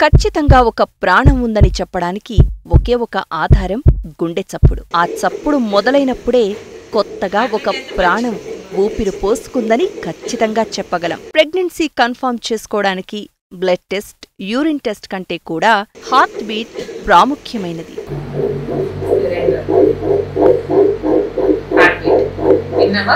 ఖచ్చితంగా ఒక ప్రాణం ఉందని చెప్పడానికి ఒకే ఒక ఆధారం గుండె చప్పుడు ఆ చప్పుడు మొదలైనప్పుడే కొత్తగా ఒక ప్రాణం ఊపిరి పోసుకుందని ఖచ్చితంగా చెప్పగలం ప్రెగ్నెన్సీ కన్ఫర్మ్ చేసుకోవడానికి బ్లడ్ టెస్ట్ యూరిన్ టెస్ట్ కంటే కూడా హార్ట్ బీట్ ప్రాముఖ్యమైనది హార్ట్ బీట్ విన్నావా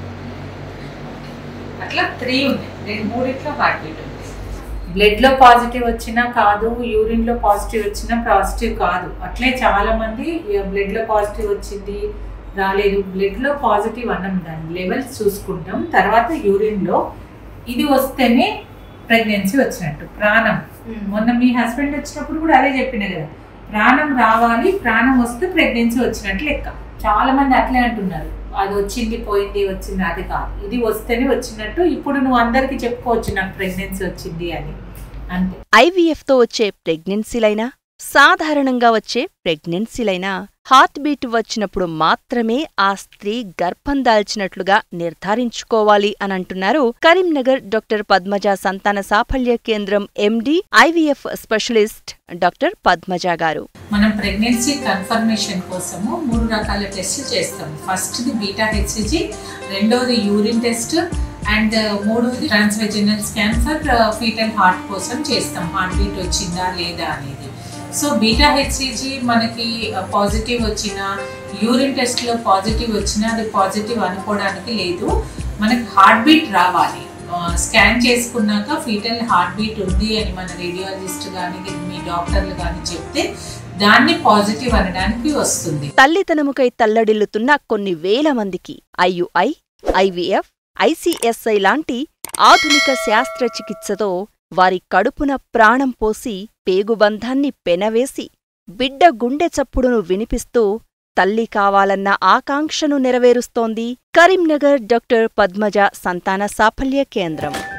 అట్లా త్రీ ఉన్నాయి రెండు మూడిట్లో హార్ట్ బీట్ ఉంది బ్లడ్ లో పాజిటివ్ వచ్చినా కాదు యూరిన్ లో పాజిటివ్ వచ్చినా పాజిటివ్ కాదు అట్లే చాలా మంది బ్లడ్ లో పాజిటివ్ వచ్చింది రాలేదు బ్లడ్ లో పాజిటివ్ అన్నం దాని లెవెల్స్ చూసుకుంటాం తర్వాత యూరిన్ లో ఇది వస్తేనే ప్రెగ్నెన్సీ వచ్చినట్టు ప్రాణం మొన్న మీ హస్బెండ్ వచ్చినప్పుడు కూడా అదే చెప్పిన కదా ప్రాణం రావాలి ప్రాణం వస్తే ప్రెగ్నెన్సీ వచ్చినట్టు లెక్క చాలా మంది అట్లే అంటున్నారు అది వచ్చింది పోయింది వచ్చింది అది కాదు ఇది వస్తేనే వచ్చినట్టు ఇప్పుడు నువ్వు అందరికి చెప్పుకోవచ్చు నాకు ప్రెగ్నెన్సీ వచ్చింది అని అంతే ఐవీఎఫ్తో వచ్చే ప్రెగ్నెన్సీలైనా సాధారణంగా వచ్చే ప్రెగ్నెన్సీలైనా హార్ట్ బీట్ వచ్చినప్పుడు మాత్రమే ఆ స్త్రీ గర్భం దాల్చినట్లుగా నిర్ధారించుకోవాలి అనంటున్నారు కరీంనగర్ డాక్టర్ పద్మజ సంతాన సాఫల్య కేంద్రం MD IVF specialist doctor Padmaja గారు మనం ప్రెగ్నెన్సీ కన్ఫర్మేషన్ కోసము మూడు రకాల టెస్టులు చేస్తాం ఫస్ట్ది బీటా హెచ్సిజి రెండోది యూరిన్ టెస్ట్ అండ్ మూడోది transvaginal scan for fetal heart కోసం చేస్తాం హార్ట్ బీట్ వచ్చిందా లేదా అనేది సో బీటా హెచ్సిజి మనకి పాజిటివ్ వచ్చినా యూరిన్ టెస్ట్లో పాజిటివ్ వచ్చినా అది పాజిటివ్ అనుకోవడానికి లేదు మనకి హార్ట్ బీట్ రావాలి స్కాన్ చేసుకున్నాక ఫీటల్ హార్ట్ బీట్ ఉంది అని మన రేడియాలజిస్ట్ కానీ మీ డాక్టర్లు కానీ చెప్తే దాన్ని పాజిటివ్ అనడానికి వస్తుంది తల్లితనముకై తల్లడిల్లుతున్న కొన్ని వేల మందికి ఐయుఐ ఐవీఎఫ్ ఐసీఎస్ఐ లాంటి ఆధునిక శాస్త్రచికిత్సతో వారి కడుపున ప్రాణం పోసి పేగుబంధాన్ని పెనవేసి బిడ్డ గుండె చప్పుడును వినిపిస్తూ తల్లి కావాలన్న ఆకాంక్షను నెరవేరుస్తోంది కరీంనగర్ డాక్టర్ పద్మజ సంతాన సాఫల్య కేంద్రం